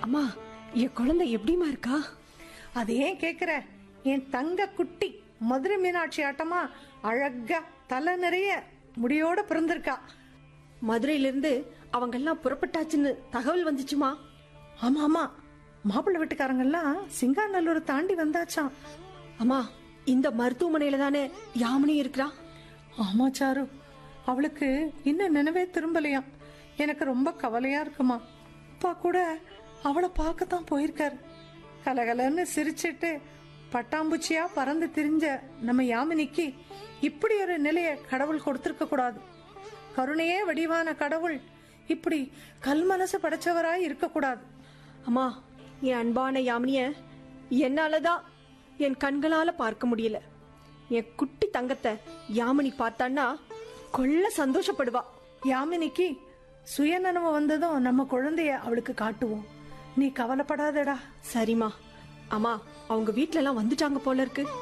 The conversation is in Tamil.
அம்மா என் குழந்தை எப்படிமா இருக்கா அது ஏன் கேக்குற என் தங்க குட்டி மதுரை மீனாட்சி ஆட்டமா அழகா தலை நிறைய முடியோட பிறந்திருக்கா மதுரையில இருந்து அவங்க எல்லாம் புறப்பட்டாச்சுன்னு தகவல் வந்துச்சுமா ஆமா ஆமா மாப்பிள்ளை வீட்டுக்காரங்கெல்லாம் சிங்காநல்லூர் தாண்டி வந்தாச்சாம் அம்மா இந்த மருத்துவமனையில தானே யாமினி இருக்கிறா ஆமா சாரு அவளுக்கு இன்னும் நினைவே திரும்பலையாம் எனக்கு ரொம்ப கவலையா இருக்குமா அப்பா கூட அவளை பார்க்கத்தான் போயிருக்காரு கலகலன்னு சிரிச்சிட்டு பட்டாம்பூச்சியா பறந்து திரிஞ்ச நம்ம யாமினிக்கு இப்படி ஒரு நிலைய கடவுள் கொடுத்திருக்க கூடாது கருணையே வடிவான கடவுள் இப்படி கல் மனசு படைச்சவராய் இருக்கக்கூடாது அம்மா என் அன்பான யாமினிய என்னாலதான் என் கண்களால பார்க்க முடியல என் குட்டி தங்கத்தை யாமினி பார்த்தான்னா கொள்ள சந்தோஷப்படுவா யாமினிக்கு சுயநனவு வந்ததும் நம்ம குழந்தைய அவளுக்கு காட்டுவோம் நீ கவலைப்படாதடா சரிம்மா அம்மா அவங்க வீட்ல எல்லாம் வந்துட்டாங்க போல இருக்கு